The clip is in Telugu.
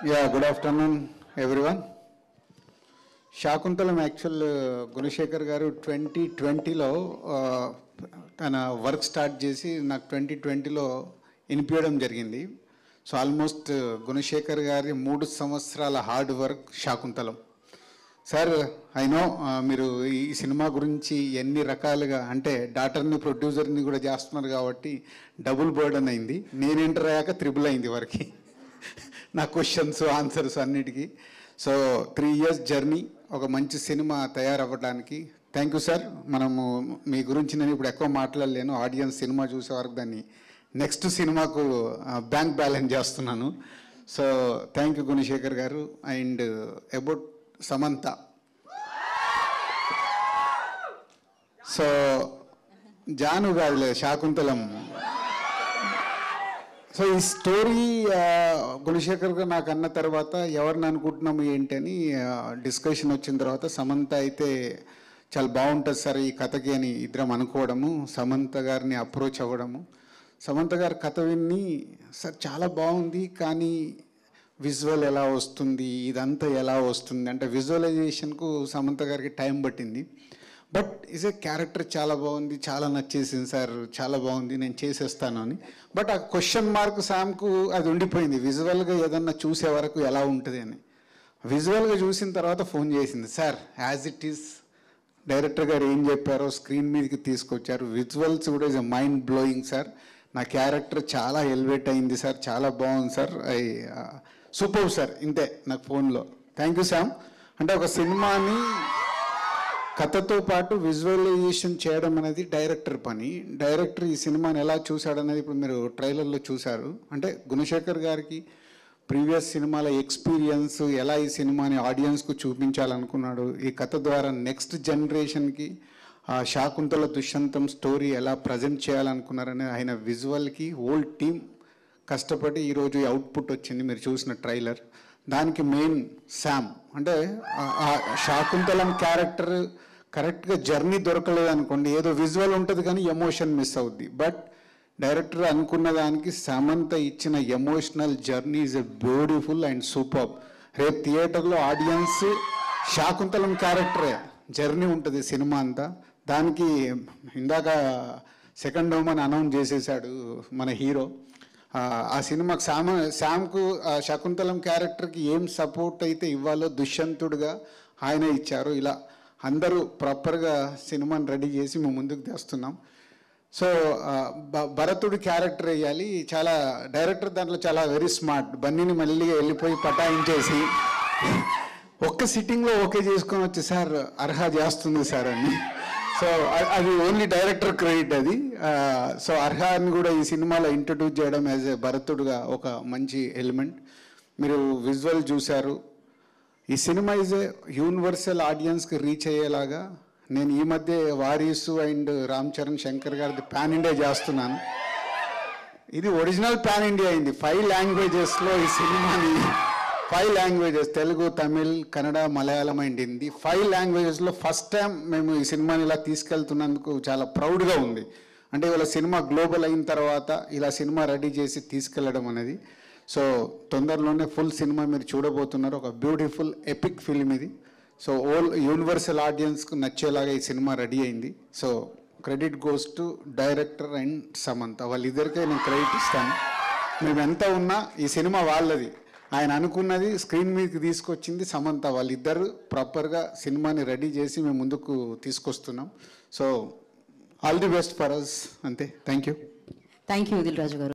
yeah good afternoon everyone Shaakuntalam actual Gunasekhar garu twenty ట్వంటీలో తన వర్క్ స్టార్ట్ చేసి నాకు ట్వంటీ ట్వంటీలో వినిపించడం జరిగింది సో ఆల్మోస్ట్ గుణశేఖర్ గారి మూడు సంవత్సరాల hard work Shaakuntalam sir I know మీరు ఈ సినిమా గురించి ఎన్ని రకాలుగా అంటే డాటర్ని ప్రొడ్యూసర్ని కూడా చేస్తున్నారు కాబట్టి డబుల్ బర్డన్ అయింది నేను ఎంటర్ అయ్యాక త్రిబుల్ అయింది వరకు నా క్వశ్చన్స్ ఆన్సర్స్ అన్నిటికీ సో త్రీ ఇయర్స్ జర్నీ ఒక మంచి సినిమా తయారవ్వడానికి థ్యాంక్ యూ సార్ మనము మీ గురించి నేను ఇప్పుడు ఎక్కువ మాట్లాడలేను ఆడియన్స్ సినిమా చూసే వరకు దాన్ని నెక్స్ట్ సినిమాకు బ్యాంక్ బ్యాలెన్స్ చేస్తున్నాను so thank you Gunasekhar garu and about Samantha so Jaanu కాదులే శాకుంతలం సో ఈ స్టోరీ గుణశేఖర్ గారు నాకు అన్న తర్వాత ఎవరిని అనుకుంటున్నాము ఏంటి అని డిస్కషన్ వచ్చిన తర్వాత సమంత అయితే చాలా బాగుంటుంది సార్ ఈ కథకి అని ఇద్దరం అనుకోవడము సమంత గారిని అప్రోచ్ అవ్వడము సమంత గారి కథ విన్ని సార్ చాలా బాగుంది కానీ విజువల్ ఎలా వస్తుంది ఇదంతా ఎలా వస్తుంది అంటే విజువలైజేషన్కు సమంత గారికి టైం పట్టింది బట్ ఇస్ ఏ క్యారెక్టర్ చాలా బాగుంది చాలా నచ్చేసింది సార్ చాలా బాగుంది నేను చేసేస్తాను అని బట్ ఆ క్వశ్చన్ మార్క్ శామ్కు అది ఉండిపోయింది విజువల్గా ఏదన్నా చూసే వరకు ఎలా ఉంటుంది అని విజువల్గా చూసిన తర్వాత ఫోన్ చేసింది sir as it is director garu ఏం చెప్పారో స్క్రీన్ మీదకి తీసుకొచ్చారు విజువల్స్ కూడా ఇస్ మైండ్ బ్లోయింగ్ సార్ నా క్యారెక్టర్ చాలా ఎలివేట్ అయింది సార్ చాలా బాగుంది సార్ ఐ సూపర్ సార్ ఇంతే నాకు ఫోన్లో థ్యాంక్ యూ శామ్ అంటే ఒక సినిమాని కథతో పాటు విజువలైజేషన్ చేయడం అనేది డైరెక్టర్ పని డైరెక్టర్ ఈ సినిమాని ఎలా చూశాడనేది ఇప్పుడు మీరు ట్రైలర్లో చూశారు అంటే గుణశేఖర్ గారికి ప్రీవియస్ సినిమాల ఎక్స్పీరియన్స్ ఎలా ఈ సినిమాని ఆడియన్స్కు చూపించాలనుకున్నాడు ఈ కథ ద్వారా నెక్స్ట్ జనరేషన్కి ఆ శాకుంతల దుష్యంతం స్టోరీ ఎలా ప్రజెంట్ చేయాలనుకున్నారనే ఆయన విజువల్కి ఓల్డ్ టీమ్ కష్టపడి ఈరోజు ఈ అవుట్పుట్ వచ్చింది మీరు చూసిన ట్రైలర్ దానికి మెయిన్ శామ్ అంటే ఆ- ఆ శాకుంతలం క్యారెక్టర్ కరెక్ట్గా జర్నీ దొరకలేదు అనుకోండి ఏదో విజువల్ ఉంటుంది కానీ ఎమోషన్ మిస్ అవుద్ది బట్ డైరెక్టర్ అనుకున్న దానికి సమంత ఇచ్చిన emotional journey is a beautiful and super రేపు థియేటర్లో ఆడియన్స్ శాకుంతలం క్యారెక్టరే జర్నీ ఉంటుంది సినిమా అంతా దానికి ఇందాక సెకండ్ హోమ్ అని అనౌన్స్ చేసేసాడు మన హీరో ఆ, ఆ సినిమాకి శామ శామ్కు ఆ శకుంతలం క్యారెక్టర్కి ఏం సపోర్ట్ అయితే ఇవ్వాలో దుష్యంతుడుగా ఆయన ఇచ్చారు ఇలా అందరూ ప్రాపర్గా సినిమాని రెడీ చేసి మేము ముందుకు తెస్తున్నాం సో ఆ, భ- భరతుడి క్యారెక్టర్ వేయాలి చాలా డైరెక్టర్ దాంట్లో చాలా వెరీ స్మార్ట్ బన్నీని మళ్ళీ వెళ్ళిపోయి పటాయించేసి ఒక్క సిట్టింగ్లో ఓకే చేసుకొని వచ్చి సార్ అర్హ చేస్తుంది సార్ అని సో అ- అది ఓన్లీ డైరెక్టర్ క్రెడిట్ అది ఆ, సో అర్హాన్ని కూడా ఈ సినిమాలో ఇంట్రడ్యూస్ చేయడం యాజ్ ఏ భరతుడుగా ఒక మంచి ఎలిమెంట్ మీరు విజువల్ చూశారు ఈ సినిమా ఇస్ ఏ యూనివర్సల్ ఆడియన్స్కి రీచ్ అయ్యేలాగా నేను ఈ మధ్య వారీసు అండ్ రామ్ చరణ్ శంకర్ గారిది పాన్ ఇండియా చేస్తున్నాను ఇది ఒరిజినల్ పాన్ ఇండియా అయింది ఫైవ్ లాంగ్వేజెస్లో ఈ సినిమాని five languages Telugu Tamil Kannada Malayalam and Hindi five లాంగ్వేజెస్లో ఫస్ట్ టైం మేము ఈ సినిమాని ఇలా తీసుకెళ్తున్నందుకు చాలా ప్రౌడ్గా ఉంది అంటే ఇవాళ సినిమా గ్లోబల్ అయిన తర్వాత ఇలా సినిమా రెడీ చేసి తీసుకెళ్ళడం అనేది సో తొందరలోనే ఫుల్ సినిమా మీరు చూడబోతున్నారు ఒక బ్యూటిఫుల్ ఎపిక్ ఫిల్మ్ ఇది సో ఓల్ యూనివర్సల్ ఆడియన్స్కు నచ్చేలాగా ఈ సినిమా రెడీ అయింది so credit goes to director and Samantha వాళ్ళిద్దరికే నేను క్రెడిట్ ఇస్తాను మేము ఎంత ఉన్నా ఈ సినిమా వాళ్ళది ఆయన అనుకున్నది స్క్రీన్ మీదకి తీసుకొచ్చింది సమంత వాళ్ళిద్దరు ప్రాపర్గా సినిమాని రెడీ చేసి మేము ముందుకు తీసుకొస్తున్నాం so all the best for us అంతే thank you thank you Dil Raju గారు